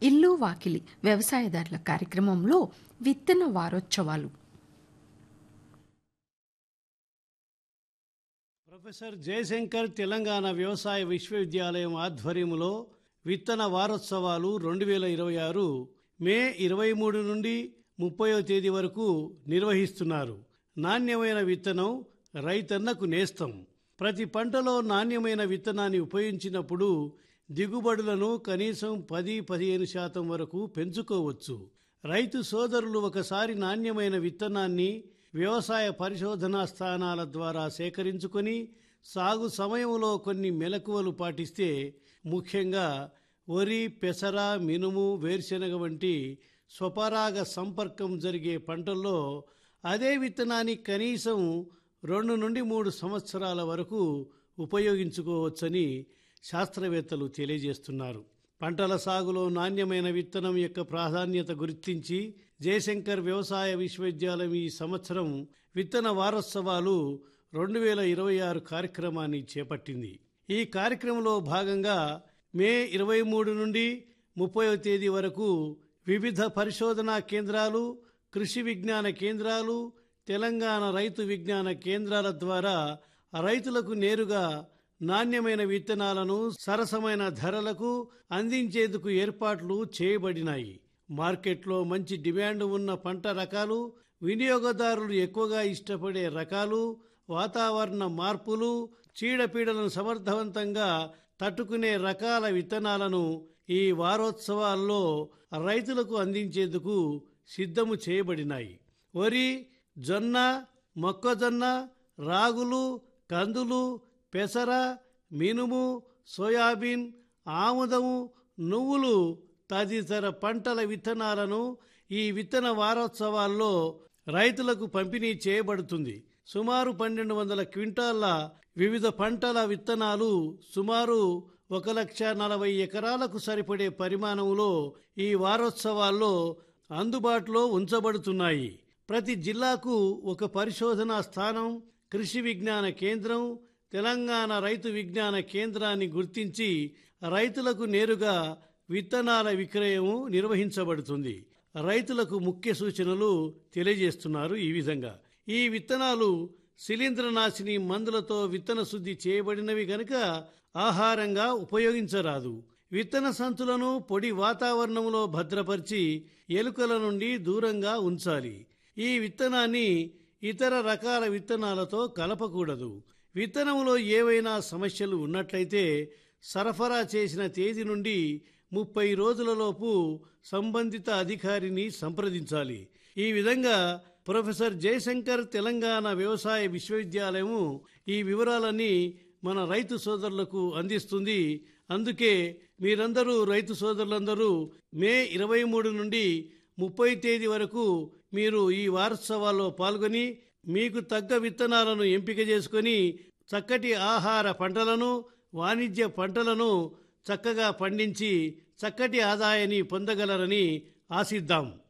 ఇల్లు వాకిలి వ్యవసాయదారుల కార్యక్రమంలో విత్తన వారోత్సవాలు ప్రొఫెసర్ జయశంకర్ తెలంగాణ వ్యవసాయ విశ్వవిద్యాలయం ఆధ్వర్యంలో విత్తన వారోత్సవాలు రెండు వేల ఇరవై ఆరు మే ఇరవై మూడు నుండి ముప్పయో తేదీ వరకు నిర్వహిస్తున్నారు నాణ్యమైన విత్తనం రైతన్నకు నేస్తం ప్రతి పంటలో నాణ్యమైన విత్తనాన్ని ఉపయోగించినప్పుడు దిగుబడులను కనీసం పది పదిహేను శాతం వరకు పెంచుకోవచ్చు రైతు సోదరులు ఒకసారి నాణ్యమైన విత్తనాన్ని వ్యవసాయ పరిశోధనా స్థానాల ద్వారా సేకరించుకొని సాగు సమయంలో కొన్ని మెలకువలు పాటిస్తే ముఖ్యంగా వరి పెసర మినుము వేరుశెనగ వంటి స్వపరాగ సంపర్కం జరిగే పంటల్లో అదే విత్తనాన్ని కనీసం రెండు నుండి మూడు సంవత్సరాల వరకు ఉపయోగించుకోవచ్చని శాస్త్రవేత్తలు తెలియజేస్తున్నారు పంటల సాగులో నాణ్యమైన విత్తనం యొక్క ప్రాధాన్యత గుర్తించి జయశంకర్ వ్యవసాయ విశ్వవిద్యాలయం ఈ సంవత్సరం విత్తన వారోత్సవాలు రెండు వేల ఇరవై ఆరు కార్యక్రమాన్ని చేపట్టింది ఈ కార్యక్రమంలో భాగంగా మే ఇరవై మూడు నుండి ముప్పైవ తేదీ వరకు వివిధ పరిశోధనా కేంద్రాలు కృషి విజ్ఞాన కేంద్రాలు తెలంగాణ రైతు విజ్ఞాన కేంద్రాల ద్వారా రైతులకు నేరుగా నాణ్యమైన విత్తనాలను సరసమైన ధరలకు అందించేందుకు ఏర్పాట్లు చేయబడినాయి మార్కెట్లో మంచి డిమాండ్ ఉన్న పంట రకాలు వినియోగదారులు ఎక్కువగా ఇష్టపడే రకాలు వాతావరణ మార్పులు చీడపీడలను సమర్థవంతంగా తట్టుకునే రకాల విత్తనాలను ఈ వారోత్సవాల్లో రైతులకు అందించేందుకు సిద్ధము చేయబడినాయి వరి జొన్న మొక్కజొన్న రాగులు కందులు పెసర మినుము సోయాబీన్ ఆముదము నువ్వులు తదితర పంటల విత్తనాలను ఈ విత్తన వారోత్సవాల్లో రైతులకు పంపిణీ చేయబడుతుంది సుమారు పన్నెండు వందల క్వింటాళ్ల వివిధ పంటల విత్తనాలు సుమారు ఒక లక్ష నలభై ఎకరాలకు సరిపడే పరిమాణంలో ఈ వారోత్సవాల్లో అందుబాటులో ఉంచబడుతున్నాయి ప్రతి జిల్లాకు ఒక పరిశోధనా స్థానం కృషి విజ్ఞాన కేంద్రం తెలంగాణ రైతు విజ్ఞాన కేంద్రాన్ని గుర్తించి రైతులకు నేరుగా విత్తనాల విక్రయము నిర్వహించబడుతుంది రైతులకు ముఖ్య సూచనలు తెలియజేస్తున్నారు ఈ విధంగా ఈ విత్తనాలు శిలీంద్రనాశిని మందులతో విత్తన శుద్ధి చేయబడినవి గనుక ఆహారంగా ఉపయోగించరాదు విత్తన సంచులను పొడి వాతావరణంలో భద్రపరిచి ఎలుకల నుండి దూరంగా ఉంచాలి ఈ విత్తనాన్ని ఇతర రకాల విత్తనాలతో కలపకూడదు విత్తనంలో ఏవైనా సమస్యలు ఉన్నట్లయితే సరఫరా చేసిన తేదీ నుండి ముప్పై రోజులలోపు సంబంధిత అధికారిని సంప్రదించాలి ఈ విధంగా ప్రొఫెసర్ జయశంకర్ తెలంగాణ వ్యవసాయ విశ్వవిద్యాలయము ఈ వివరాలన్నీ మన రైతు సోదరులకు అందిస్తుంది అందుకే మీరందరూ రైతు సోదరులందరూ మే ఇరవై మూడు నుండి ముప్పై తేదీ వరకు మీరు ఈ వారోత్సవాల్లో పాల్గొని మీకు తగ్గ విత్తనాలను ఎంపిక చేసుకొని చక్కటి ఆహార పంటలను వాణిజ్య పంటలను చక్కగా పండించి చక్కటి ఆదాయాన్ని పొందగలరని ఆశిద్దాం